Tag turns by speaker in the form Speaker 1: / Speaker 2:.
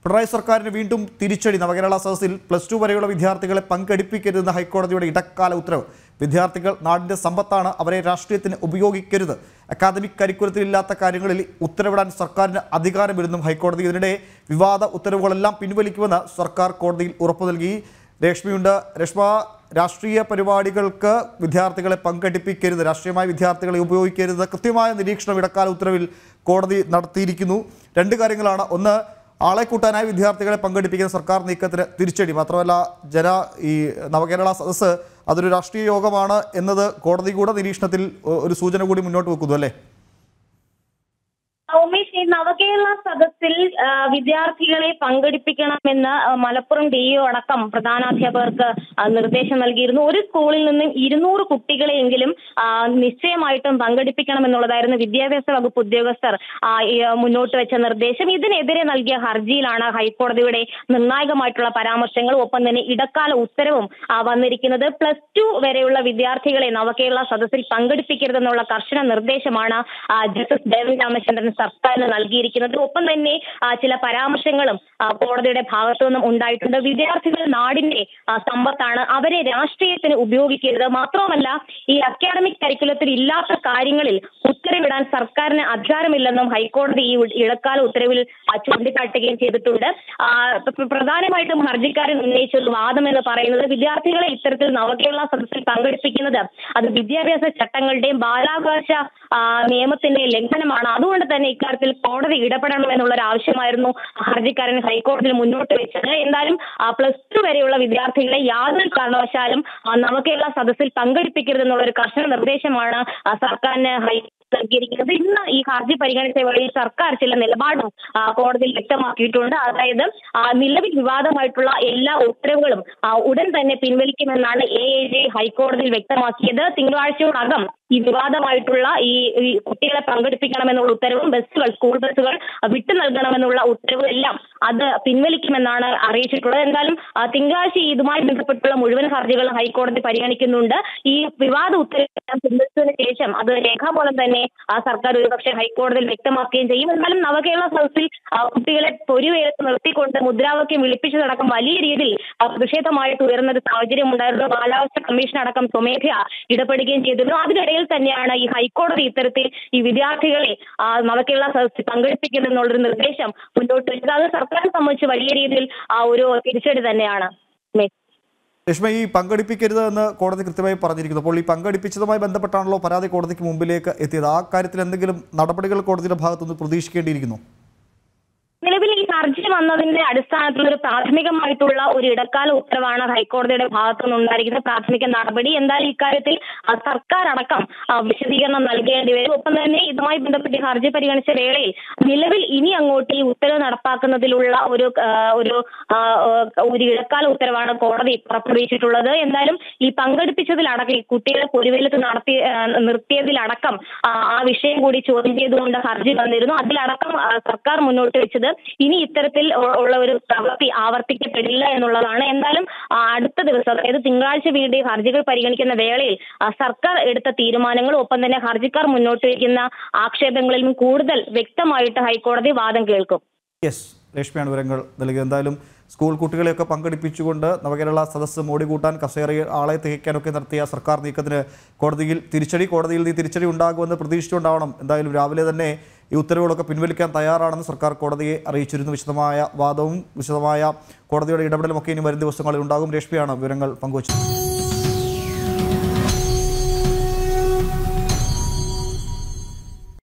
Speaker 1: പിണറായി സർക്കാരിന് വീണ്ടും തിരിച്ചടി നവകേരള സദസ്സിൽ പ്ലസ് ടു വരെയുള്ള വിദ്യാർത്ഥികളെ പങ്കെടുപ്പിക്കരുതെന്ന ഹൈക്കോടതിയുടെ ഇടക്കാല ഉത്തരവ് വിദ്യാർത്ഥികൾ നാടിന്റെ സമ്പത്താണ് അവരെ രാഷ്ട്രീയത്തിന് ഉപയോഗിക്കരുത് അക്കാദമിക് കരിക്കുലത്തിൽ ഇല്ലാത്ത കാര്യങ്ങളിൽ ഉത്തരവിടാൻ സർക്കാരിന് അധികാരമില്ലെന്നും ഹൈക്കോടതി ഇതിനിടെ വിവാദ ഉത്തരവുകളെല്ലാം പിൻവലിക്കുമെന്ന് സർക്കാർ കോടതിയിൽ ഉറപ്പു നൽകി രേഷ്മയുണ്ട് രേഷ്മ രാഷ്ട്രീയ പരിപാടികൾക്ക് വിദ്യാർത്ഥികളെ പങ്കെടുപ്പിക്കരുത് രാഷ്ട്രീയമായ വിദ്യാർത്ഥികളെ ഉപയോഗിക്കരുത് കൃത്യമായ നിരീക്ഷണം ഇടക്കാല ഉത്തരവിൽ കോടതി നടത്തിയിരിക്കുന്നു രണ്ട് കാര്യങ്ങളാണ് ഒന്ന് ആളെ കൂട്ടാനായി വിദ്യാർത്ഥികളെ പങ്കെടുപ്പിക്കുന്ന സർക്കാർ നീക്കത്തിന് തിരിച്ചടി മാത്രമല്ല ജന ഈ നവകേരള സദസ്സ് അതൊരു രാഷ്ട്രീയ യോഗമാണ് എന്നത് കോടതി കൂടെ നിരീക്ഷണത്തിൽ ഒ- ഒരു സൂചന കൂടി മുന്നോട്ട് വെക്കുന്നു അല്ലേ
Speaker 2: ഉമേഷ് ഈ നവകേരള സദസ്സിൽ ആ, വിദ്യാർത്ഥികളെ പങ്കെടുപ്പിക്കണമെന്ന് ആ, മലപ്പുറം ഡിഇഒ അടക്കം പ്രധാനാധ്യാപകർക്ക് ആ, നിർദ്ദേശം നൽകിയിരുന്നു ഒരു സ്കൂളിൽ നിന്നും ഇരുന്നൂറ് കുട്ടികളെയെങ്കിലും ആ, നിശ്ചയമായിട്ടും പങ്കെടുപ്പിക്കണമെന്നുള്ളതായിരുന്നു വിദ്യാഭ്യാസ വകുപ്പ് ഉദ്യോഗസ്ഥർ ആ, ഈ, ആ, മുന്നോട്ട് വെച്ച നിർദ്ദേശം ഇതിനെതിരെ നൽകിയ ഹർജിയിലാണ് ഹൈക്കോടതിയുടെ നിർണായകമായിട്ടുള്ള പരാമർശങ്ങളും ഒപ്പം തന്നെ ഇടക്കാല ഉത്തരവും ആ, വന്നിരിക്കുന്നത് പ്ലസ് ടു വരെയുള്ള വിദ്യാർത്ഥികളെ നവകേരള സദസ്സിൽ പങ്കെടുപ്പിക്കരുതെന്നുള്ള കർശന നിർദ്ദേശമാണ് ആ, ജസ്റ്റിസ് ദേവൻ രാമചന്ദ്രൻ സർക്കാരിന് നൽകിയിരിക്കുന്നത് ഒപ്പം തന്നെ ആ, ചില പരാമർശങ്ങളും ആ, കോടതിയുടെ ഭാഗത്തു നിന്നും ഉണ്ടായിട്ടുണ്ട് വിദ്യാർത്ഥികൾ നാടിന്റെ ആ, സമ്പത്താണ് അവരെ രാഷ്ട്രീയത്തിന് ഉപയോഗിക്കരുത് മാത്രവുമല്ല ഈ അക്കാഡമിക് കരിക്കുലത്തിൽ ഇല്ലാത്ത കാര്യങ്ങളിൽ ഉത്തരവിടാൻ സർക്കാരിന് അധികാരമില്ലെന്നും ഹൈക്കോടതി ഈ ഉ- ഇടക്കാല ഉത്തരവിൽ ആ, ചൂണ്ടിക്കാട്ടുകയും ചെയ്തിട്ടുണ്ട് ആ, പ്ര- പ്രധാനമായിട്ടും ഹർജിക്കാരൻ ഉന്നയിച്ച ഒരു വാദം എന്ന് പറയുന്നത് വിദ്യാർത്ഥികളെ ഇത്തരത്തിൽ നവകേരള സദസ്സിൽ പങ്കെടുപ്പിക്കുന്നത് അത് വിദ്യാഭ്യാസ ചട്ടങ്ങളുടെയും ബാലാവകാശ ആ, നിയമത്തിന്റെയും ലംഘനമാണ് അതുകൊണ്ട് തന്നെ ഇക്കാര്യത്തിൽ കോടതി ഇടപെടണമെന്നുള്ള ഒരു ആവശ്യമായിരുന്നു ഹർജിക്കാരൻ ഹൈക്കോടതിയിൽ മുന്നോട്ട് വെച്ചത് എന്തായാലും പ്ലസ് ടു വരെയുള്ള വിദ്യാർത്ഥികളെ യാതൊരു കാരണവശാലും ആ, നവകേരള സദസ്സിൽ പങ്കെടുപ്പിക്കരുതെന്നുള്ള ഒരു കർശന നിർദ്ദേശമാണ് ആ, സർക്കാരിന് ഹൈ നൽകിയിരിക്കുന്നത് ഇന്ന് ഈ ഹർജി പരിഗണിച്ച വേളയിൽ സർക്കാർ ചില നിലപാടും ആ, കോടതിയിൽ വ്യക്തമാക്കിയിട്ടുണ്ട് അതായത് ആ, നിലവിൽ വിവാദമായിട്ടുള്ള എല്ലാ ഉത്തരവുകളും ആ, ഉടൻ തന്നെ പിൻവലിക്കുമെന്നാണ് എ എ ജെ ഹൈക്കോടതിയിൽ വ്യക്തമാക്കിയത് തിങ്കളാഴ്ചയോടകം ഈ വിവാദമായിട്ടുള്ള ഈ ഈ കുട്ടികളെ പങ്കെടുപ്പിക്കണമെന്നുള്ള ഉത്തരവും ബസ്സുകൾ സ്കൂൾ ബസ്സുകൾ വിട്ടു നൽകണമെന്നുള്ള ഉത്തരവും എല്ലാം അത് പിൻവലിക്കുമെന്നാണ് അറിയിച്ചിട്ടുള്ളത് എന്തായാലും ആ, തിങ്കളാഴ്ച ഇതുമായി ബന്ധപ്പെട്ടുള്ള മുഴുവൻ ഹർജികളും ഹൈക്കോടതി പരിഗണിക്കുന്നുണ്ട് ഈ വിവാദ ഉത്തരവ് പിൻവലിച്ചതിന് ശേഷം അത് രേഖാമൂലം തന്നെ ആ സർക്കാർ ഒരുപക്ഷെ ഹൈക്കോടതിയിൽ വ്യക്തമാക്കുകയും ചെയ്യും എന്നാലും നവകേരള സദസ്സിൽ ആ, കുട്ടികളെ പൊരുവേലത്ത് നിർത്തിക്കൊണ്ട് മുദ്രാവാക്യം വിളിപ്പിച്ചതടക്കം വലിയ രീതിയിൽ ആ, പ്രതിഷേധമായിട്ട് ഉയർന്ന ഒരു സാഹചര്യം ഉണ്ടായിരുന്നു കാലാവസ്ഥ കമ്മീഷൻ അടക്കം സ്വമേധയാ ഇടപെടുകയും ചെയ്തിരുന്നു അതിനിടയിൽ തന്നെയാണ് ഈ ഹൈക്കോടതി ഇത്തരത്തിൽ ഈ വിദ്യാർത്ഥികളെ ആ, നവകേരള സദസ്സിൽ പങ്കെടുപ്പിക്കുമെന്നുള്ളൊരു നിർദ്ദേശം മുന്നോട്ട് വെച്ചത് അത് സർക്കാരിനെ സംബന്ധിച്ച് വലിയ രീതിയിൽ ആ ഒരു തിരിച്ചടി തന്നെയാണ് ഉമേഷ്.
Speaker 1: രശ്മ ഈ പങ്കെടുപ്പിക്കരുത് എന്ന് കോടതി കൃത്യമായി പറഞ്ഞിരിക്കുന്നു അപ്പോൾ ഈ പങ്കെടുപ്പിച്ചതുമായി ബന്ധപ്പെട്ടാണല്ലോ പരാതി കോടതിക്ക് മുമ്പിലേക്ക് എത്തിയത് ആ കാര്യത്തിൽ എന്തെങ്കിലും നടപടികൾ കോടതിയുടെ ഭാഗത്തുനിന്ന് പ്രതീക്ഷിക്കേണ്ടിയിരിക്കുന്നു
Speaker 2: നിലവിൽ ഈ ഹർജി വന്നതിന്റെ അടിസ്ഥാനത്തിൽ ഒരു പ്രാഥമികമായിട്ടുള്ള ഒരു ഇടക്കാല ഉത്തരവാണ് ഹൈക്കോടതിയുടെ ഭാഗത്തു നിന്നുണ്ടായിരിക്കുന്ന പ്രാഥമിക നടപടി എന്തായാലും ഇക്കാര്യത്തിൽ ആ, സർക്കാർ അടക്കം ആ, വിശദീകരണം നൽകേണ്ടി വരും ഒപ്പം തന്നെ ഇതുമായി ബന്ധപ്പെട്ട് ഈ ഹർജി പരിഗണിച്ച വേളയിൽ നിലവിൽ ഇനി അങ്ങോട്ട് ഈ ഉത്തരവ് നടപ്പാക്കുന്നതിലുള്ള ഒരു ആ, ഒരു ആ, ഒരു ഇടക്കാല ഉത്തരവാണ് കോടതി പുറപ്പെടുവിച്ചിട്ടുള്ളത് എന്തായാലും ഈ പങ്കെടുപ്പിച്ചതിലടക്കം ഈ കുട്ടികളെ പൊരുവേലത്ത് നടത്തി ആ, നിർത്തിയതിലടക്കം ആ, ആ വിഷയം കൂടി ചോദ്യം ചെയ്തുകൊണ്ട് ഹർജി വന്നിരുന്നു അതിലടക്കം ആ, സർക്കാർ മുന്നോട്ട് വെച്ചത് ഇനി ഇത്തരത്തിൽ ഉ- ഉള്ള ഒരു പ്രവൃത്തി ആവർത്തിക്കപ്പെടില്ല എന്നുള്ളതാണ് എന്തായാലും ആ, അടുത്ത ദിവസം അതായത് തിങ്കളാഴ്ച വീണ്ടും ഈ ഹർജികൾ പരിഗണിക്കുന്ന വേളയിൽ ആ, സർക്കാർ എടുത്ത തീരുമാനങ്ങളും ഒപ്പം തന്നെ ഹർജിക്കാർ മുന്നോട്ട് വയ്ക്കുന്ന ആക്ഷേപങ്ങളിലും കൂടുതൽ വ്യക്തമായിട്ട് ഹൈക്കോടതി വാദം കേൾക്കും
Speaker 1: യെസ് രേഷ്മയാണ് വിവരങ്ങൾ നൽകിയത് എന്തായാലും സ്കൂൾ കുട്ടികളെയൊക്കെ പങ്കെടുപ്പിച്ചുകൊണ്ട് നവകേരള സദസ്സ് മോടികൂട്ടാൻ കസേരയിൽ ആളെ തികയ്ക്കാനൊക്കെ നടത്തിയ സർക്കാർ നീക്കത്തിന് കോടതിയിൽ തിരിച്ചടി കോടതിയിൽ നിന്ന് തിരിച്ചടി ഉണ്ടാകുമെന്ന് പ്രതീക്ഷിച്ചുകൊണ്ടാവണം എന്തായാലും രാവിലെ തന്നെ ഈ ഉത്തരവുകളൊക്കെ പിൻവലിക്കാൻ തയ്യാറാണെന്ന് സർക്കാർ കോടതിയെ അറിയിച്ചിരുന്നു വിശദമായ വാദവും വിശദമായ കോടതിയുടെ ഇടപെടലുമൊക്കെ ഇനി വരും ദിവസങ്ങളിൽ ഉണ്ടാകും രേഷ്മയാണ് വിവരങ്ങൾ പങ്കുവച്ചത്